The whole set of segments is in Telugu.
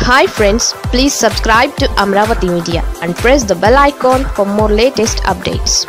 hi friends please subscribe to Amaravati media and press the bell icon for more latest updates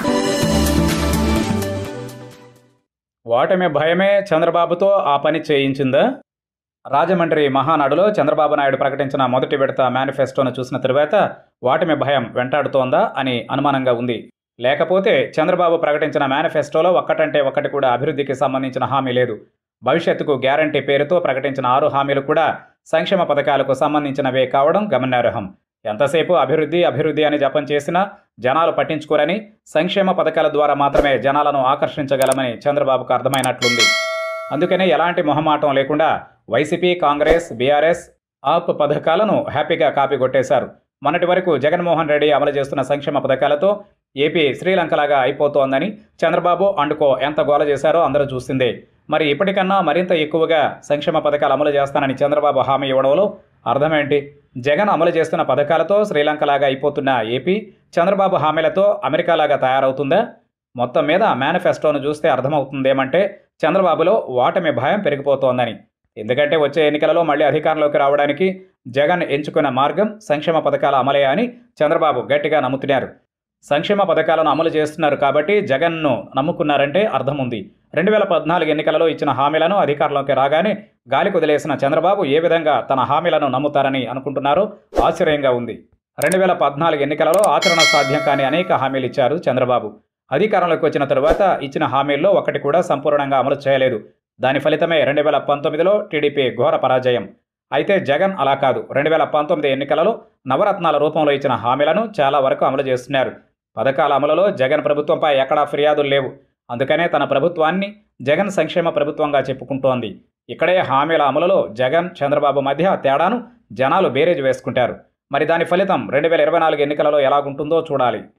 ఓటమి భయమే చంద్రబాబుతో ఆ పని చేయించిందా రాజమండ్రి మహానాడులో చంద్రబాబు నాయుడు ప్రకటించిన మొదటి విడత మేనిఫెస్టోను చూసిన తరువాత ఓటమి భయం వెంటాడుతోందా అని అనుమానంగా ఉంది లేకపోతే చంద్రబాబు ప్రకటించిన మేనిఫెస్టోలో ఒక్కటంటే ఒక్కటి కూడా అభివృద్ధికి సంబంధించిన హామీ లేదు భవిష్యత్తుకు గ్యారంటీ పేరుతో ప్రకటించిన ఆరు హామీలు కూడా సంక్షేమ పథకాలకు సంబంధించినవే కావడం గమనార్హం ఎంతసేపు అభివృద్ధి అభివృద్ధి అని జపం చేసినా జనాలు పట్టించుకోరని సంక్షేమ పథకాల ద్వారా మాత్రమే జనాలను ఆకర్షించగలమని చంద్రబాబుకు అర్థమైనట్లుంది అందుకనే ఎలాంటి మొహమాటం లేకుండా వైసీపీ కాంగ్రెస్ బీఆర్ఎస్ ఆప్ పథకాలను హ్యాపీగా కాపీ కొట్టేశారు మొన్నటి వరకు జగన్మోహన్ రెడ్డి అమలు చేస్తున్న సంక్షేమ పథకాలతో ఏపీ శ్రీలంకలాగా అయిపోతోందని చంద్రబాబు అండుకో ఎంత గోల చేశారో అందరూ చూసిందే మరి ఇప్పటికన్నా మరింత ఎక్కువగా సంక్షేమ పథకాలు అమలు చేస్తానని చంద్రబాబు హామీ ఇవ్వడంలో అర్థమేంటి జగన్ అమలు చేస్తున్న పథకాలతో శ్రీలంకలాగా అయిపోతున్న ఏపీ చంద్రబాబు హామీలతో అమెరికాలాగా తయారవుతుందా మొత్తం మీద మేనిఫెస్టోను చూస్తే అర్థమవుతుందేమంటే చంద్రబాబులో ఓటమి భయం పెరిగిపోతోందని ఎందుకంటే వచ్చే ఎన్నికలలో మళ్ళీ అధికారంలోకి రావడానికి జగన్ ఎంచుకున్న మార్గం సంక్షేమ పథకాల అమలే అని చంద్రబాబు గట్టిగా నమ్ముతున్నారు సంక్షేమ పథకాలను అమలు చేస్తున్నారు కాబట్టి జగన్ను నమ్ముకున్నారంటే అర్థం ఉంది రెండు వేల పద్నాలుగు ఎన్నికలలో ఇచ్చిన హామీలను అధికారంలోకి రాగానే గాలి కుదిలేసిన చంద్రబాబు ఏ విధంగా తన హామీలను నమ్ముతారని అనుకుంటున్నారో ఆశ్చర్యంగా ఉంది రెండు వేల పద్నాలుగు ఎన్నికలలో ఆచరణ సాధ్యం కాని అనేక హామీలు ఇచ్చారు చంద్రబాబు అధికారంలోకి వచ్చిన తరువాత ఇచ్చిన హామీల్లో ఒకటి కూడా సంపూర్ణంగా అమలు చేయలేదు దాని ఫలితమే రెండు వేల పంతొమ్మిదిలో టీడీపీ ఘోర పరాజయం అయితే జగన్ అలా కాదు రెండు వేల పంతొమ్మిది ఎన్నికలలో నవరత్నాల రూపంలో ఇచ్చిన హామీలను చాలా వరకు అమలు చేస్తున్నారు పథకాల అమలులో జగన్ ప్రభుత్వంపై ఎక్కడా ఫిర్యాదులు లేవు అందుకనే తన ప్రభుత్వాన్ని జగన్ సంక్షేమ ప్రభుత్వంగా చెప్పుకుంటోంది ఇక్కడే హామీల అమలులో జగన్ చంద్రబాబు మధ్య తేడాను జనాలు బేరేజ్ వేసుకుంటారు మరి దాని ఫలితం రెండు వేల ఇరవై నాలుగు ఎన్నికలలో ఎలాగుంటుందో చూడాలి